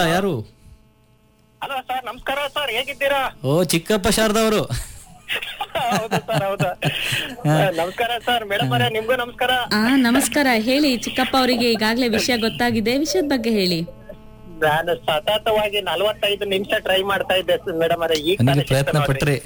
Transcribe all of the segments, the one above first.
ಯಾರು hello sir ನಮಸ್ಕಾರ sir ಹೇಗಿದ್ದೀರಾ ಓ ಚಿಕ್ಕಪ್ಪ ಶಾರದಾ ಅವರು ಹೌದು ಸರ್ ಹೌದು ನಮಸ್ಕಾರ ಸರ್ ಮೇಡಮ್ ಅವರೇ ನಿಮ್ಗೂ ನಮಸ್ಕಾರ ಆ ನಮಸ್ಕಾರ ಹೇಳಿ ಚಿಕ್ಕಪ್ಪ ಅವರಿಗೆ ಈಗಾಗಲೇ ವಿಷಯ ಗೊತ್ತಾಗಿದೆ ವಿಷಯದ ಬಗ್ಗೆ ಹೇಳಿ ನಾನು ಸತತವಾಗಿ ನಲವತ್ತೈದು ನಿಮಿಷ ಟ್ರೈ ಮಾಡ್ತಾ ಇದ್ದೆ ಮೇಡಮ್ ಅವರೇ ಈಗ ನನಗೆ ತಾನೇ ಪ್ರಯತ್ನ ಸಿಕ್ತು ಪಟ್ರಿ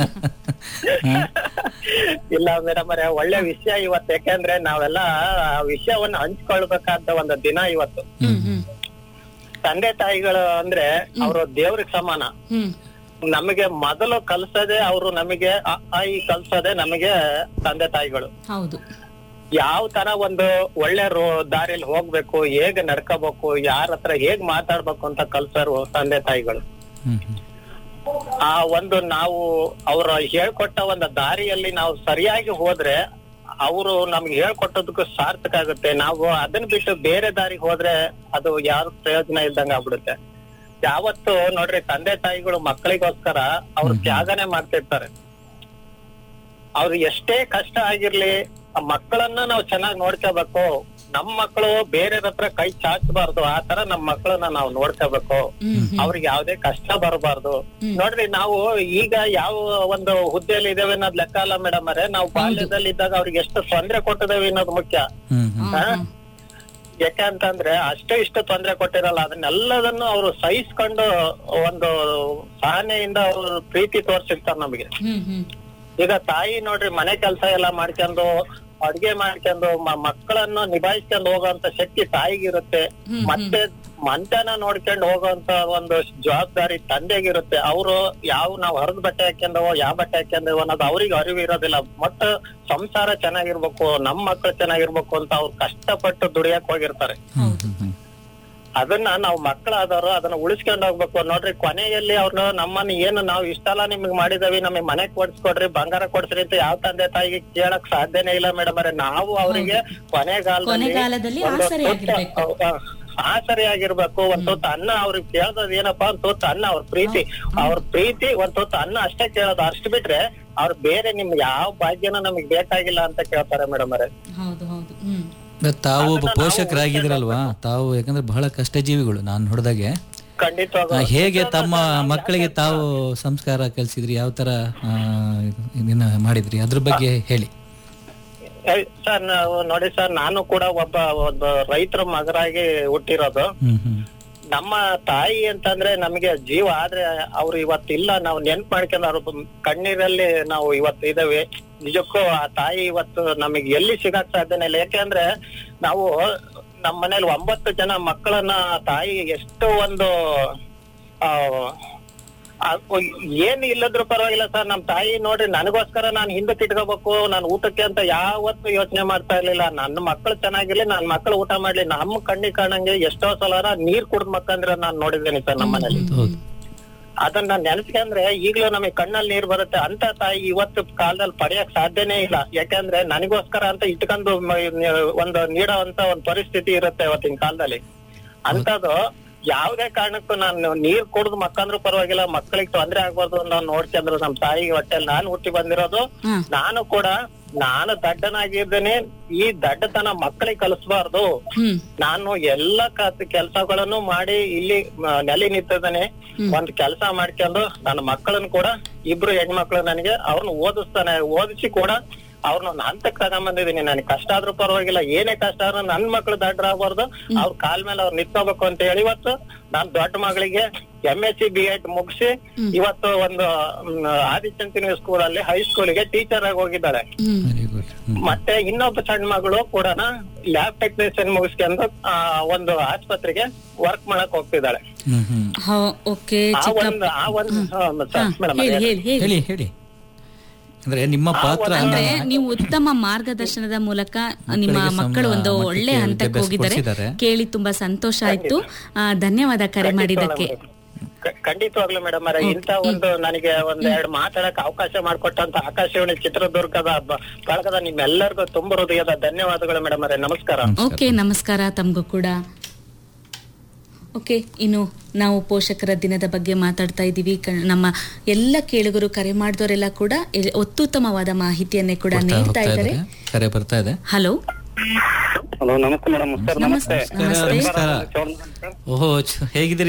ನೋಡ್ರಿ. ಇಲ್ಲ ಮೇಡಮ್ ಅವರೇ ಒಳ್ಳೆ ವಿಷಯ ಇವತ್ತು ಯಾಕೆಂದ್ರೆ ನಾವೆಲ್ಲ ಆ ವಿಷಯವನ್ನ ಹಂಚ್ಕೊಳ್ಬೇಕಾದ ಒಂದು ದಿನ ಇವತ್ತು ಹ್ಮ್ ಹ್ಮ್ ತಂದೆ ತಾಯಿಗಳು ಅಂದ್ರೆ ಅವರು ದೇವ್ರಿಗೆ ಸಮಾನ ಹ್ಮ್ ನಮಗೆ ಮೊದಲು ಕಲ್ಸದೆ ಅವರು ನಮಗೆ ಅ, ಆ, ಈ ಕಲ್ಸದೆ ನಮಗೆ ತಂದೆ ತಾಯಿಗಳು ಹೌದು ಯಾವ ತರ ಒಂದು ಒಳ್ಳೆ ರೋ ದಾರಿಯಲ್ಲಿ ಹೋಗ್ಬೇಕು ಹೇಗ್ ನಡ್ಕೋಬೇಕು ಯಾರ ಹತ್ರ ಹೇಗ್ ಮಾತಾಡ್ಬೇಕು ಅಂತ ಕಲ್ಸರು ತಂದೆ ತಾಯಿಗಳು ಹ್ಮ್ ಹ್ಮ್. ಆ ಒಂದು ನಾವು ಅವ್ರ ಹೇಳ್ಕೊಟ್ಟ ಒಂದು ದಾರಿಯಲ್ಲಿ ನಾವು ಸರಿಯಾಗಿ ಹೋದ್ರೆ ಅವರು ನಮ್ಗೆ ಹೇಳ್ಕೊಟ್ಟದಕ್ಕೂ ಸಾರ್ಥಕ ಆಗುತ್ತೆ ನಾವು ಅದನ್ನ ಬಿಟ್ಟು ಬೇರೆ ದಾರಿಗೆ ಹೋದ್ರೆ ಅದು ಯಾರು ಪ್ರಯೋಜನ ಇಲ್ದಂಗ ಆಗ್ಬಿಡುತ್ತೆ ಯಾವತ್ತು ನೋಡ್ರಿ ತಂದೆ ತಾಯಿಗಳು ಮಕ್ಕಳಿಗೋಸ್ಕರ ಅವ್ರು ತ್ಯಾಗನೆ ಮಾಡ್ತಿರ್ತಾರೆ ಅವ್ರು ಎಷ್ಟೇ ಕಷ್ಟ ಆಗಿರ್ಲಿ ಆ ಮಕ್ಕಳನ್ನ ನಾವು ಚೆನ್ನಾಗಿ ನೋಡ್ಕೋಬೇಕು ನಮ್ ಮಕ್ಕಳು ಬೇರೆ ಹತ್ರ ಕೈ ಚಾಚಬಾರ್ದು ಆ ತರ ನಮ್ ಮಕ್ಕಳನ್ನ ನಾವು ನೋಡ್ಕೋಬೇಕು ಹ್ಮ್ ಅವ್ರಿಗೆ ಯಾವ್ದೇ ಕಷ್ಟ ಬರಬಾರ್ದು ನೋಡ್ರಿ ನಾವು ಈಗ ಯಾವ ಒಂದು ಹುದ್ದೆಯಲ್ಲಿ ಇದೇವೆ ಅನ್ನೋದ್ ಲೆಕ್ಕ ಅಲ್ಲ ಮೇಡಮ್ ಅವರೇ ನಾವು ಬಾಲ್ಯದಲ್ಲಿ ಇದ್ದಾಗ ಅವ್ರಿಗೆ ಎಷ್ಟು ತೊಂದ್ರೆ ಕೊಟ್ಟಿದ್ದೇವೆ ಅನ್ನೋದು ಮುಖ್ಯ ಹ್ಮ್ ಹ್ಮ್. ಹಾ? ಯಾಕಂತಂದ್ರೆ ಅಷ್ಟೇ ಇಷ್ಟು ತೊಂದ್ರೆ ಕೊಟ್ಟಿರಲ್ಲ ಅದನ್ನೆಲ್ಲದನ್ನು ಅವರು ಸಹಿಸ್ಕೊಂಡು ಒಂದು ಸಹನೆಯಿಂದ ಅವರು ಪ್ರೀತಿ ತೋರ್ಸಿರ್ತಾರ ನಮಗೆ ಹ್ಮ್ ಹ್ಮ್ ಈಗ ತಾಯಿ ನೋಡ್ರಿ ಮನೆ ಕೆಲಸ ಎಲ್ಲ ಮಾಡ್ಕೊಂಡು ಅಡ್ಗೆ ಮಾಡ್ಕೊಂಡು ಮ- ಮಕ್ಕಳನ್ನು ನಿಭಾಯಿಸ್ಕೊಂಡು ಹೋಗುವಂತ ಶಕ್ತಿ ತಾಯಿಗಿರುತ್ತೆ ಹ್ಮ್, ಮತ್ತೆ ಮಂಟನ ನೋಡ್ಕೊಂಡು ಹೋಗುವಂತ ಒಂದು ಜವಾಬ್ದಾರಿ ತಂದೆಗಿರುತ್ತೆ ಅವರು ಯಾವ ನಾವು ಹರಿದ ಬಟ್ಟೆ ಹಾಕ್ಯಂದವೋ ಯಾವ ಬಟ್ಟೆ ಹಾಕ್ಯಂದವೋ ಅನ್ನೋದು ಅವ್ರಿಗೆ ಅರಿವು ಇರೋದಿಲ್ಲ ಮತ್ತೆ ಸಂಸಾರ ಚೆನ್ನಾಗಿರ್ಬೇಕು ನಮ್ ಮಕ್ಕಳು ಚೆನ್ನಾಗಿರ್ಬೇಕು ಅಂತ ಅವ್ರು ಕಷ್ಟಪಟ್ಟು ದುಡಿಯಕ್ ಹೋಗಿರ್ತಾರೆ ಹ್ಮ್ ಹ್ಮ್ ಹ್ಮ್. ಅದನ್ನ ನಾವು ಮಕ್ಕಳಾದವರು ಅದನ್ನ ಉಳಿಸ್ಕೊಂಡು ಹೋಗ್ಬೇಕು ನೋಡ್ರಿ ಕೊನೆಯಲ್ಲಿ ಅವ್ರನ್ನ ನಮ್ಮನ್ನ ಏನು ನಾವು ಇಷ್ಟೆಲ್ಲ ನಿಮ್ಗೆ ಮಾಡಿದವಿ ನಮಗೆ ಮನೆ ಕೊಡ್ಸ್ಕೊಡ್ರಿ ಬಂಗಾರ ಕೊಡ್ಸ್ರಿ ಅಂತ ಯಾವ ತಂದೆ ತಾಯಿಗೆ ಕೇಳಕ್ ಸಾಧ್ಯನೇ ಇಲ್ಲ ಮೇಡಮ್ ಅವರೇ ನಾವು ಅವರಿಗೆ ಕೊನೆಗಾಲದಲ್ಲಿ ಕೊನೆಗಾಲದಲ್ಲಿ ಒಂದು ಆಸರೆಯಾಗಿರ್ಬೇಕು. ತುತ್ತ- ಆ, ಆಸರೆಯಾಗಿರ್ಬೇಕು ಒಂದ್ ತುತ್ತ ಅನ್ನ ಅವ್ರಿಗೆ ಕೇಳೋದ್ ಏನಪ್ಪಾ ಒಂದ್ ತುತ್ತ ಅನ್ನ ಅವ್ರ ಪ್ರೀತಿ ಅವ್ರ ಪ್ರೀತಿ ಒಂದ್ ತುತ್ತ ಅನ್ನ ಅಷ್ಟೇ ಕೇಳೋದು ಅಷ್ಟು ಬಿಟ್ರೆ ಅವ್ರು ಬೇರೆ ನಿಮ್ಗೆ ಯಾವ ಭಾಗ್ಯನ ನಮಗ್ ಬೇಕಾಗಿಲ್ಲ ಅಂತ ಕೇಳ್ತಾರೆ ಮೇಡಮ್ ಅವರೇ ಹೌದು ಹೌದು ಹ್ಮ್ ಮತ್ತೆ ತಾವು ಒಬ್ಬ ಪೋಷಕರಾಗಿದ್ದೀರಲ್ವಾ ತಾವು ಯಾಕಂದ್ರೆ ಬಹಳ ಕಷ್ಟ ಜೀವಿಗಳು ನಾನು ನೋಡಿದಾಗೆ ಖಂಡಿತವಾಗ ಆ, ಹೇಗೆ ತಮ್ಮ ಮಕ್ಕಳಿಗೆ ತಾವು ಸಂಸ್ಕಾರ ಕಲಿಸಿದ್ರಿ ಯಾವ ತರ ಆ, ಇದನ್ನ ಮಾಡಿದ್ರಿ ಅದ್ರ ಬಗ್ಗೆ ಹೇಳಿ ಸರ್ ನಾವು ನೋಡಿ ಸರ್ ನಾನು ಕೂಡ ಒಬ್ಬ ಒಬ್ಬ ರೈತರ ಮಗರಾಗಿ ಹುಟ್ಟಿರೋದು ಹ್ಮ್ ಹ್ಮ್ ನಮ್ಮ ತಾಯಿ ಅಂತಂದ್ರೆ ನಮಗೆ ಜೀವ ಆದ್ರೆ ಅವ್ರು ಇವತ್ತಿಲ್ಲ ನಾವು ನೆನ್ಪ್ ಮಾಡ್ಕೊಂಡು ಅವ್ರ ಬ- ಕಣ್ಣೀರಲ್ಲಿ ನಾವು ಇವತ್ತು ಇದಾವೆ ನಿಜಕ್ಕೂ ಆ ತಾಯಿ ಇವತ್ತು ನಮಗೆ ಎಲ್ಲಿ ಸಿಗಕ್ ಸಾಧ್ಯನೇ ಇಲ್ಲ ಯಾಕೆಂದ್ರೆ ನಾವು ನಮ್ಮ ಮನೇಲಿ ಒಂಬತ್ತು ಜನ ಮಕ್ಕಳನ್ನ ತಾಯಿ ಎಷ್ಟು ಒಂದು ಆ ಆ, ಏನ್ ಇಲ್ಲದ್ರು ಪರವಾಗಿಲ್ಲ ಸರ್ ನಮ್ ತಾಯಿ ನೋಡ್ರಿ ನನಗೋಸ್ಕರ ನಾನು ಹಿಂದಕ್ಕೆ ಇಟ್ಕೋಬೇಕು ನಾನು ಊಟಕ್ಕೆ ಅಂತ ಯಾವತ್ತು ಯೋಚನೆ ಮಾಡ್ತಾ ಇರ್ಲಿಲ್ಲ ನನ್ನ ಮಕ್ಕಳು ಚೆನ್ನಾಗಿರ್ಲಿ ನನ್ ಮಕ್ಕಳು ಊಟ ಮಾಡ್ಲಿ ನಮ್ಮ ಕಣ್ಣಿಗೆ ಕಾಣಂಗೆ ಎಷ್ಟೋ ಸಲ ನೀರ್ ಕುಡ್ದ್ ಮಕ್ಕಂದ್ರೆ ನಾನ್ ನೋಡಿದ್ದೇನೆ ಸರ್ ನಮ್ಮ ಮನೇಲಿ ಹೌದು ಅದನ್ನ ನೆನೆಸ್ಕೊಂಡ್ರೆ ಈಗ್ಲೂ ನಮಗೆ ಕಣ್ಣಲ್ಲಿ ನೀರ್ ಬರುತ್ತೆ ಅಂತ ತಾಯಿ ಇವತ್ತು ಕಾಲದಲ್ಲಿ ಪಡೆಯಕ್ ಸಾಧ್ಯನೇ ಇಲ್ಲ ಯಾಕಂದ್ರೆ ನನಗೋಸ್ಕರ ಅಂತ ಇಟ್ಕೊಂಡು ಮ- ಒಂದು ನೀಡೋ ಅಂತ ಒಂದು ಪರಿಸ್ಥಿತಿ ಇರುತ್ತೆ ಇವತ್ತಿನ ಕಾಲದಲ್ಲಿ ಅಂತದು ಯಾವ್ದೇ ಕಾರಣಕ್ಕೂ ನಾನು ನೀರ್ ಕುಡ್ದು ಮಕ್ಕಂದ್ರು ಪರವಾಗಿಲ್ಲ ಮಕ್ಕಳಿಗೆ ತೊಂದ್ರೆ ಆಗ್ಬಾರ್ದು ಅಂತ ನೋಡ್ಕೊಂಡ್ರು ನಮ್ ತಾಯಿಗೆ ಹೊಟ್ಟೆಲ್ ನಾನು ಹುಟ್ಟಿ ಬಂದಿರೋದು ಹ್ಮ್. ನಾನು ಕೂಡ ನಾನು ದಡ್ಡನಾಗಿದ್ದೇನೆ ಈ ದಡ್ಡತನ ಮಕ್ಕಳಿಗೆ ಕಲಿಸ್ಬಾರ್ದು ಹ್ಮ್ ನಾನು ಎಲ್ಲ ಕೆಲಸಗಳನ್ನು ಮಾಡಿ ಇಲ್ಲಿ ಮ, ನೆಲೆ ನಿಂತಿದ್ದೇನೆ ಒಂದ್ ಕೆಲಸ ಮಾಡ್ಕೊಂಡು ನನ್ನ ಮಕ್ಕಳನ್ನ ಕೂಡ ಇಬ್ರು ಹೆಣ್ಮಕ್ಳು ನನಗೆ ಅವ್ರನ್ನ ಓದಿಸ್ತಾನೆ ಓದಿಸಿ ಕೂಡ ಅವ್ರನ್ನ ಒಂದ್ ಹಂತಕ್ಕೆ ತಗೊಂಬಂದಿದೀನಿ ನನಗೆ ಕಷ್ಟ ಆದ್ರೂ ಪರವಾಗಿಲ್ಲ ಏನೇ ಕಷ್ಟ ಆದ್ರೂ ನನ್ ಮಕ್ಳು ದಡ್ಡರಾಗ್ಬಾರ್ದು ಅವ್ರ ಕಾಲ್ ಮೇಲೆ ಅವ್ರು ನಿಂತ್ಕೋಬೇಕು ಅಂತ ಹೇಳಿ ಇವತ್ತು ನಾನ್ ದೊಡ್ಡ ಮಗಳಿಗೆ M S C B Ed ಮುಗಿಸಿ ಇವತ್ತು ಒಂದು ಮ್, ಆದಿಚಂತಿನಿ ಸ್ಕೂಲ್ ಅಲ್ಲಿ ಹೈಸ್ಕೂಲಿಗೆ ಟೀಚರ್ ಆಗಿ ಹೋಗಿದ್ದಾಳೆ ಹ್ಮ್ ವೆರಿ ಗುಡ್ ಮತ್ತೆ ಇನ್ನೊಬ್ಬ ಸಣ್ಣ ಮಗಳು ಕೂಡ ಲ್ಯಾಬ್ ಟೆಕ್ನಿಷಿಯನ್ ಮುಗಿಸ್ಕೊಂಡು ಆ, ಒಂದು ಆಸ್ಪತ್ರೆಗೆ ವರ್ಕ್ ಮಾಡಕ್ ಹೋಗ್ತಿದ್ದಾಳೆ ಹ್ಮ್ ಹ್ಮ್ ಹೌ- ಓಕೆ ಆ ಚಿಕ್ಕ ಒಂದು ಆ ಒಂದು ಮೇಡಮ್ ಹೇಳಿ ಹೇಳಿ ಹೇಳಿ ಹೇಳಿ ಹೇಳಿ ಅಂದ್ರೆ ನಿಮ್ಮ ಪಾತ್ರ ಅಂದ್ರೆ ನೀವು ಉತ್ತಮ ಮಾರ್ಗದರ್ಶನದ ಮೂಲಕ ನಿಮ್ಮ ಮಕ್ಕಳಿಗೆ ಮಕ್ಕಳು ಒಂದು ಸಮ- ಒಳ್ಳೆ ಮಟ್ಟಕ್ಕೆ ಹಂತಕ್ಕೆ ವಿದ್ಯಾಭ್ಯಾಸ ಹೋಗಿದ್ದಾರೆ ಕೊಡ್ಸಿದ್ದಾರೆ. ಕೇಳಿ ತುಂಬಾ ಸಂತೋಷ ಆಯ್ತು ಆ, ಧನ್ಯವಾದ ಕರೆ ಮಾಡಿದ್ದಕ್ಕೆ ಕ- ಖಂಡಿತವಾಗ್ಲೂ ಮೇಡಮ್ ಅವರೇ ಇಂತ ಒಂದು ನನಗೆ ಒಂದ್ ಎರಡು ಮಾತಾಡಕ್ ಅವಕಾಶ ಮಾಡಿಕೊಟ್ಟಂತ ಆಕಾಶವಾಣಿ ಚಿತ್ರದುರ್ಗದ ಬ- ಬಳಗದ ನಿಮ್ಮೆಲ್ಲರಿಗೂ ತುಂಬ ಹೃದಯದ ಧನ್ಯವಾದಗಳು ಮೇಡಮ್ ಅವರೇ ನಮಸ್ಕಾರ ಓಕೆ ನಮಸ್ಕಾರ ತಮಗೂ ಕೂಡ ಓಕೆ ಇನ್ನು ನಾವು ಪೋಷಕರ ದಿನದ ಬಗ್ಗೆ ಮಾತಾಡ್ತಾ ಇದ್ದೀವಿ ಕ- ನಮ್ಮ ಎಲ್ಲ ಕೇಳುಗರು ಕರೆ ಮಾಡಿದವರೆಲ್ಲ ಕೂಡ ಎ- ಅತ್ಯುತ್ತಮವಾದ ಮಾಹಿತಿಯನ್ನೇ ಕೂಡ ಕೊಡ್ತಾ ನೀಡ್ತಾ ಹೋಗ್ತಾ ಇದ್ದಾರೆ ಇದ್ದಾರೆ ಕರೆ ಬರ್ತಾ ಇದೆ ಹಲೋ ಹಲೋ ನಮಸ್ತೆ ಮೇಡಮ್ ಸರ್ ನಮಸ್ತೆ ನಮಸ್ತೆ ನಮಸ್ಕಾರ ಓಹೋ ಚ- ಹೇಗಿದ್ದೀರಿ